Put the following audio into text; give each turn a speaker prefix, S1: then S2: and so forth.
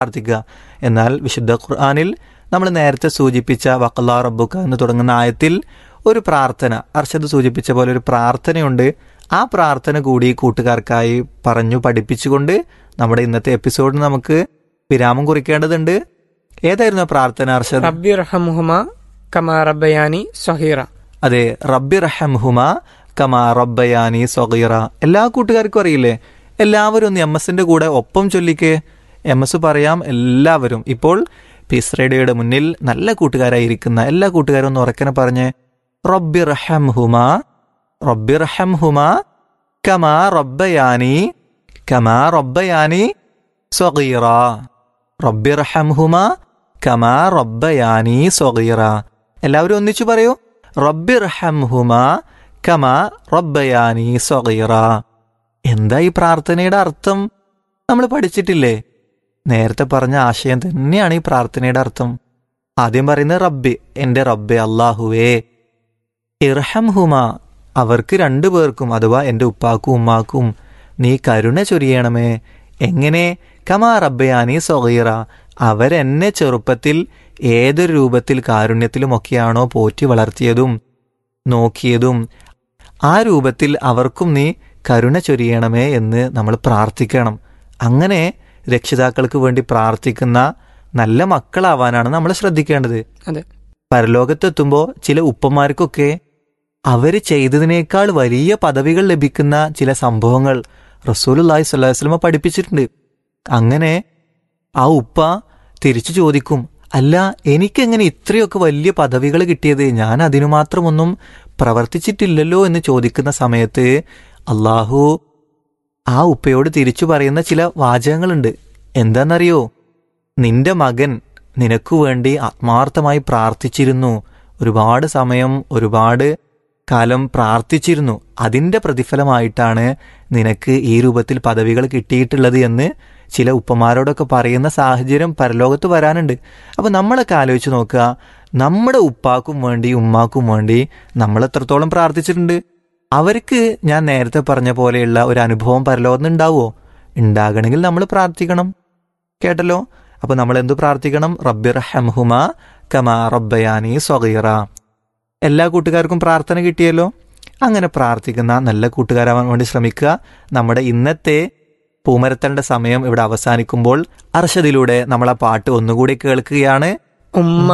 S1: പ്രാർത്ഥിക്കുക എന്നാൽ വിശുദ്ധ ഖുർആാനിൽ നമ്മൾ നേരത്തെ സൂചിപ്പിച്ച വക്കല്ലാ റബ്ബുക്ക എന്ന് തുടങ്ങുന്ന ആയത്തിൽ ഒരു പ്രാർത്ഥന അർഷദ് സൂചിപ്പിച്ച പോലെ ഒരു പ്രാർത്ഥനയുണ്ട് ആ പ്രാർത്ഥന കൂടി കൂട്ടുകാർക്കായി പറഞ്ഞു പഠിപ്പിച്ചുകൊണ്ട് നമ്മുടെ ഇന്നത്തെ എപ്പിസോഡിന് നമുക്ക് വിരാമം കുറിക്കേണ്ടതുണ്ട് ഏതായിരുന്നു ആ പ്രാർത്ഥന അർഷദ്
S2: റബ്ബി റഹമുഹുമ കമാ റബ്ബയാനി സഹീറ
S1: അതെ റബ്ബി റഹംഹുമ കമാ റബ്ബയാനി സൊഗീറ എല്ലാ കൂട്ടുകാർക്കും അറിയില്ലേ എല്ലാവരും ഒന്ന് എം എസിന്റെ കൂടെ ഒപ്പം ചൊല്ലിക്ക് എം എസ് പറയാം എല്ലാവരും ഇപ്പോൾ പീസ് റേഡിയോയുടെ മുന്നിൽ നല്ല കൂട്ടുകാരായിരിക്കുന്ന എല്ലാ കൂട്ടുകാരും ഒന്ന് ഉറക്കനെ പറഞ്ഞ് റബ്ബി റഹംഹുമ റബ്ബി റഹംഹുമ കമാ റബ്ബയാനി കമാ റബ്ബയാനി സൊഗീറ റബ്ബി റഹംഹുമ കമാ റബ്ബയാനി സൊഗീറ എല്ലാവരും ഒന്നിച്ചു പറയൂ റബ്ബി റഹംഹുമ കമാ റബ്ബയാനി സൊഗീറ എന്താ ഈ പ്രാർത്ഥനയുടെ അർത്ഥം നമ്മൾ പഠിച്ചിട്ടില്ലേ നേരത്തെ പറഞ്ഞ ആശയം തന്നെയാണ് ഈ പ്രാർത്ഥനയുടെ അർത്ഥം ആദ്യം പറയുന്നത് റബ്ബി എന്റെ റബ്ബെ അള്ളാഹുവേ ഇർഹംഹുമ അവർക്ക് രണ്ടു പേർക്കും അഥവാ എൻ്റെ ഉപ്പാക്കും ഉമ്മാക്കും നീ കരുണ ചൊരിയണമേ എങ്ങനെ കമാ റബ്ബയാനി സൊഗീറ അവരെന്നെ ചെറുപ്പത്തിൽ ഏതൊരു രൂപത്തിൽ കാരുണ്യത്തിലുമൊക്കെയാണോ പോറ്റി വളർത്തിയതും നോക്കിയതും ആ രൂപത്തിൽ അവർക്കും നീ കരുണ ചൊരിയണമേ എന്ന് നമ്മൾ പ്രാർത്ഥിക്കണം അങ്ങനെ രക്ഷിതാക്കൾക്ക് വേണ്ടി പ്രാർത്ഥിക്കുന്ന നല്ല മക്കളാവാനാണ് നമ്മൾ ശ്രദ്ധിക്കേണ്ടത്
S2: അതെ
S1: പരലോകത്തെത്തുമ്പോൾ ചില ഉപ്പമാർക്കൊക്കെ അവർ ചെയ്തതിനേക്കാൾ വലിയ പദവികൾ ലഭിക്കുന്ന ചില സംഭവങ്ങൾ റസൂലുല്ലാഹി സ്വല്ലല്ലാഹി വസല്ലമ പഠിപ്പിച്ചിട്ടുണ്ട് അങ്ങനെ ആ ഉപ്പ തിരിച്ചു ചോദിക്കും അല്ല എനിക്കെങ്ങനെ ഇത്രയൊക്കെ വലിയ പദവികൾ കിട്ടിയത് ഞാൻ അതിനു മാത്രമൊന്നും പ്രവർത്തിച്ചിട്ടില്ലല്ലോ എന്ന് ചോദിക്കുന്ന സമയത്ത് അള്ളാഹു ആ ഉപ്പയോട് തിരിച്ചു പറയുന്ന ചില വാചകങ്ങളുണ്ട് എന്താണെന്നറിയോ നിന്റെ മകൻ നിനക്കു വേണ്ടി ആത്മാർത്ഥമായി പ്രാർത്ഥിച്ചിരുന്നു ഒരുപാട് സമയം ഒരുപാട് കാലം പ്രാർത്ഥിച്ചിരുന്നു അതിന്റെ പ്രതിഫലമായിട്ടാണ് നിനക്ക് ഈ രൂപത്തിൽ പദവികൾ കിട്ടിയിട്ടുള്ളത് എന്ന് ചില ഉപ്പമാരോടൊക്കെ പറയുന്ന സാഹചര്യം പരലോകത്ത് വരാനുണ്ട് അപ്പൊ നമ്മളൊക്കെ ആലോചിച്ച് നോക്കുക നമ്മുടെ ഉപ്പാക്കും വേണ്ടി ഉമ്മാക്കും വേണ്ടി നമ്മൾ എത്രത്തോളം പ്രാർത്ഥിച്ചിട്ടുണ്ട് അവർക്ക് ഞാൻ നേരത്തെ പറഞ്ഞ പോലെയുള്ള ഒരു അനുഭവം പരലോകത്ത് ഉണ്ടാവുമോ ഉണ്ടാകണമെങ്കിൽ നമ്മൾ പ്രാർത്ഥിക്കണം കേട്ടല്ലോ അപ്പൊ നമ്മൾ എന്തു പ്രാർത്ഥിക്കണം റബ്ബിർ ഹംഹുമ കമാ റബ്ബയാനി സ്വഗീറ എല്ലാ കൂട്ടുകാർക്കും പ്രാർത്ഥന കിട്ടിയല്ലോ അങ്ങനെ പ്രാർത്ഥിക്കുന്ന നല്ല കൂട്ടുകാരാവാൻ വേണ്ടി ശ്രമിക്കുക നമ്മുടെ ഇന്നത്തെ പൂമരത്തലിന്റെ സമയം ഇവിടെ അവസാനിക്കുമ്പോൾ അർഷദിലൂടെ നമ്മൾ ആ പാട്ട് ഒന്നുകൂടി കേൾക്കുകയാണ്
S2: ഉമ്മ